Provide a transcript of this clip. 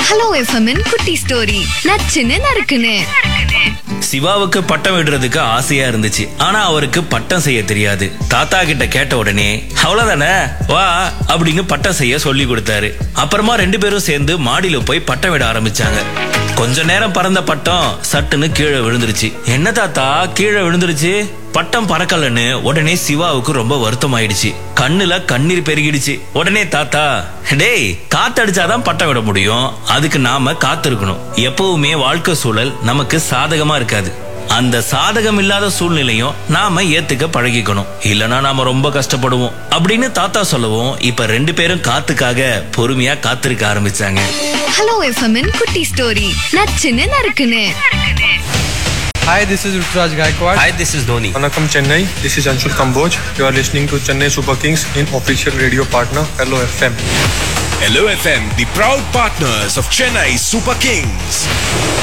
Hello எஃப்எம்மின் குட்டி story நச்சுன்னு நறுக்குன்னு சிவாவுக்கு பட்டம் விடுறதுக்கு ஆசையா இருந்துச்சு ஆனா அவருக்கு பட்டம் செய்ய தெரியாது தாத்தா கிட்ட கேட்ட உடனே அவ்வளவுதானே வா அப்படின்னு பட்டம் செய்ய சொல்லி கொடுத்தாரு அப்புறமா ரெண்டு பேரும் சேர்ந்து மாடியில போய் பட்டம் விட ஆரம்பிச்சாங்க கொஞ்ச நேரம் பறந்த பட்டம் சட்டுன்னு கீழே விழுந்துருச்சு என்ன தாத்தா கீழே விழுந்துருச்சு பட்டம் பறக்கலன்னு உடனே சிவாவுக்கு ரொம்ப வருத்தம் ஆயிடுச்சு கண்ணுல கண்ணீர் பெருகிடுச்சு உடனே தாத்தா டேய் காத்தடிச்சாதான் பட்டம் விட முடியும் அதுக்கு நாம காத்திருக்கணும் எப்பவுமே வாழ்க்கை சூழல் நமக்கு சாதகமா இருக்காது அந்த சாதகம் இல்லாத சூழ்நிலையும் நாம ஏத்துக்க பழகிக்கணும் இல்லனா நாம ரொம்ப கஷ்டப்படுவோம் அப்படின்னு தாத்தா சொல்லவும் இப்ப ரெண்டு பேரும் காத்துக்காக பொறுமையா காத்திருக்க ஆரம்பிச்சாங்க ஹலோ எஃப்எம்மின் குட்டி ஸ்டோரி நச்சுன்னு நறுக்குன்னு Hi, this is Ruturaj Gaikwad. Hi, this is Dhoni. Vanakkam Chennai. This is Anshul Kamboj. You are listening to Chennai Super Kings in official radio partner Hello FM. Hello FM, the proud partners of Chennai Super Kings.